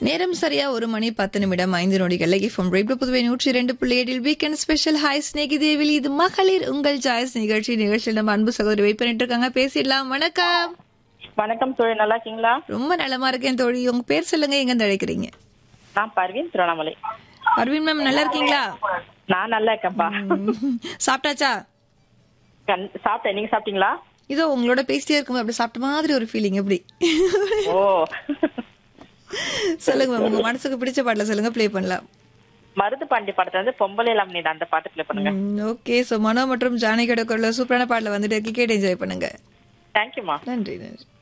நேரம் சரியா ஒரு மணி பத்து நிமிடம் ஐந்து நொடிகள் ஃப்ரம் ரேடியோ புதுவை நூற்றி இரண்டு புள்ளி ஏழில் வீக்கெண்ட் ஸ்பெஷல் ஹாய் ஸ்நேகி தேவில் இது மகளிர் உங்கள் சாய்ஸ் நிகழ்ச்சி நிகழ்ச்சியில் நம்ம அன்பு சகோதரி வெயிட் பண்ணிட்டு இருக்காங்க பேசிடலாம் வணக்கம் வணக்கம் தோழி நல்லா இருக்கீங்களா ரொம்ப நலமா இருக்கேன் தோழி உங்க பேர் சொல்லுங்க எங்க இருந்து அழைக்கிறீங்க நான் பர்வீன் திருவண்ணாமலை அரவிந்த் மேம் நல்லா இருக்கீங்களா நான் நல்லா இருக்கேன்ப்பா ம், சாப்பிட்டாச்சா கண்- சாப்பிட்டேன் நீங்க சாப்பிட்டீங்களா இதோ உங்களோட பேசிட்டே இருக்கும் அப்படி சாப்பிட்ட மாதிரி ஒரு ஃபீலிங் எப்படி ஓ சொல்லுங்க மேம் உங்க மனசுக்கு பிடிச்ச பாடல சொல்லுங்க ப்ளே பண்ணலாம் மருது பாண்டி படத்துல இருந்து பொம்பளை இல்லாம நீ அந்த பாட்டு ப்ளே பண்ணுங்க ஓகே சோ மனோ மற்றும் ஜானகியோட குரல்ல சூப்பரான பாடல வந்துட்டு கேட்டு என்ஜாய் பண்ணுங்க தேங்க்யூமா நன்றி நன்றி